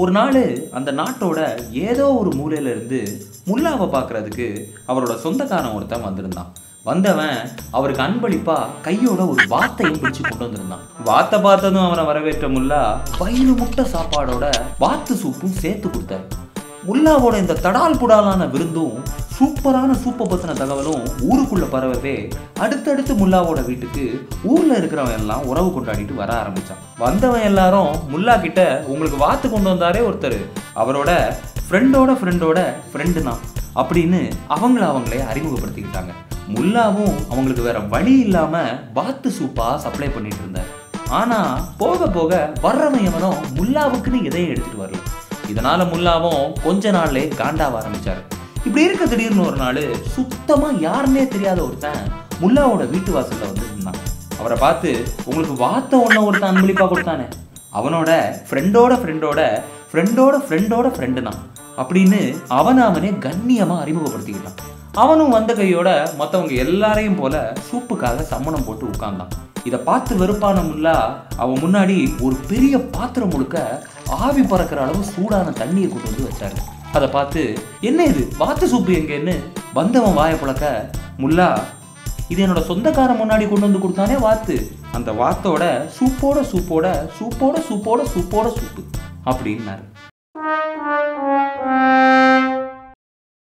ஒரு நாள் அந்த நாட்டோட ஏதோ ஒரு மூலையில இருந்து முல்லாவை பார்க்கறதுக்கு அவரோட சொந்தக்காரன் ஒருத்தன் வந்திருந்தான் வந்தவன் அவருக்கு அன்பளிப்பா கையோட ஒரு வாத்தையும் பிடிச்சு கொண்டு வந்திருந்தான் வாத்தை பார்த்ததும் அவனை வரவேற்ற முல்லா வயிறு முட்டை சாப்பாடோட வாத்து சூப்பும் சேர்த்து கொடுத்தாரு முல்லாவோட இந்த தடால் புடாலான விருந்தும் சூப்பரான சூப்பை பத்தின தகவலும் ஊருக்குள்ள பரவவே அடுத்தடுத்து முல்லாவோட வீட்டுக்கு ஊர்ல இருக்கிறவன் எல்லாம் உறவு கொண்டாடிட்டு வர ஆரம்பிச்சான் வந்தவன் எல்லாரும் முல்லா கிட்ட உங்களுக்கு வாத்து கொண்டு வந்தாரே ஒருத்தர் அவரோட ஃப்ரெண்டோட ஃப்ரெண்டோட ஃப்ரெண்டு தான் அப்படின்னு அவங்கள அவங்களே அறிமுகப்படுத்திக்கிட்டாங்க முல்லாவும் அவங்களுக்கு வேற வழி இல்லாம வாத்து சூப்பா சப்ளை பண்ணிட்டு இருந்தார் ஆனா போக போக வர்றவன் எவனும் முல்லாவுக்குன்னு எதையும் எடுத்துட்டு வரல இதனால முல்லாவும் கொஞ்ச நாள்லே காண்டாவ ஆரம்பிச்சாரு இப்படி இருக்க திடீர்னு ஒரு நாள் சுத்தமா யாருன்னே தெரியாத ஒருத்தன் முல்லாவோட வீட்டு வாசல்ல வந்து இருந்தான் அவரை பார்த்து உங்களுக்கு வாத்த ஒன்ன ஒருத்தன் அன்பளிப்பா கொடுத்தானே அவனோட ஃப்ரெண்டோட ஃப்ரெண்டோட ஃப்ரெண்டோட ஃப்ரெண்டோட ஃப்ரெண்டு தான் அப்படின்னு அவனை அவனே கண்ணியமா அறிமுகப்படுத்திக்கிட்டான் அவனும் வந்த கையோட மற்றவங்க எல்லாரையும் போல சூப்புக்காக சம்மணம் போட்டு உட்கார்ந்தான் இதை பார்த்து வெறுப்பான முல்லா அவன் முன்னாடி ஒரு பெரிய பாத்திரம் முழுக்க ஆவி பறக்கிற அளவு சூடான தண்ணியை கொண்டு வந்து வச்சாரு அதை பார்த்து என்ன இது வாத்து சூப்பு எங்கன்னு வந்தவன் வாயை புழக்க முல்லா இது என்னோட சொந்தக்காரன் முன்னாடி கொண்டு வந்து கொடுத்தானே வாத்து அந்த வாத்தோட சூப்போட சூப்போட சூப்போட சூப்போட சூப்போட சூப்பு அப்படின்னாரு